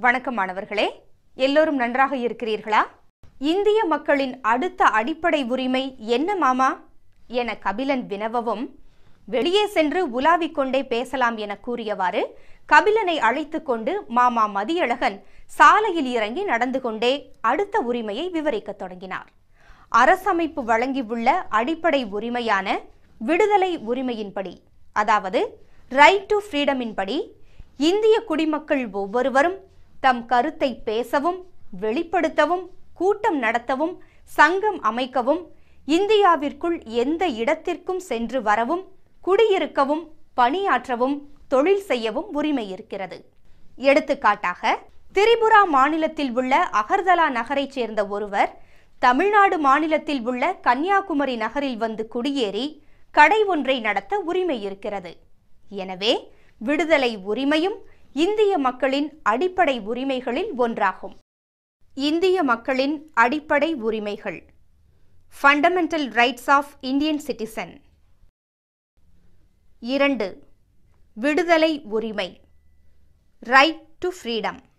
வணக்கம் மாணவர்களே எல்லோரும் நன்றாக இருக்கிறீர்களா இந்திய மக்களின் அடுத்த அடிப்படை உரிமை என்ன மாமா என கபிலன் வினவவும் வெளியே சென்று உலாவிக் கொண்டே பேசலாம் என கூறியவாறு கபிலனை அழைத்துக் கொண்டு மாமா மதியழகன் சாலையில் இறங்கி நடந்து கொண்டே அடுத்த உரிமையை விவரிக்கத் தொடங்கினார் அரசமைப்பு வழங்கியுள்ள அடிப்படை உரிமையான விடுதலை உரிமையின்படி அதாவது ரைட் டு ஃப்ரீடமின்படி இந்திய குடிமக்கள் ஒவ்வொருவரும் தம் கருத்தை பேசவும் வெளிப்படுத்தவும் கூட்டம் நடத்தவும் சங்கம் அமைக்கவும் இந்தியாவிற்குள் எந்த இடத்திற்கும் சென்று வரவும் குடியிருக்கவும் பணியாற்றவும் தொழில் செய்யவும் உரிமை இருக்கிறது எடுத்துக்காட்டாக திரிபுரா மாநிலத்தில் உள்ள அகர்தலா நகரைச் சேர்ந்த ஒருவர் தமிழ்நாடு மாநிலத்தில் உள்ள கன்னியாகுமரி நகரில் வந்து குடியேறி கடை ஒன்றை நடத்த உரிமை இருக்கிறது எனவே விடுதலை உரிமையும் இந்திய மக்களின் அடிப்படை உரிமைகளில் ஒன்றாகும் இந்திய மக்களின் அடிப்படை உரிமைகள் fundamental rights of Indian citizen இரண்டு விடுதலை உரிமை ரைட் டு ஃப்ரீடம்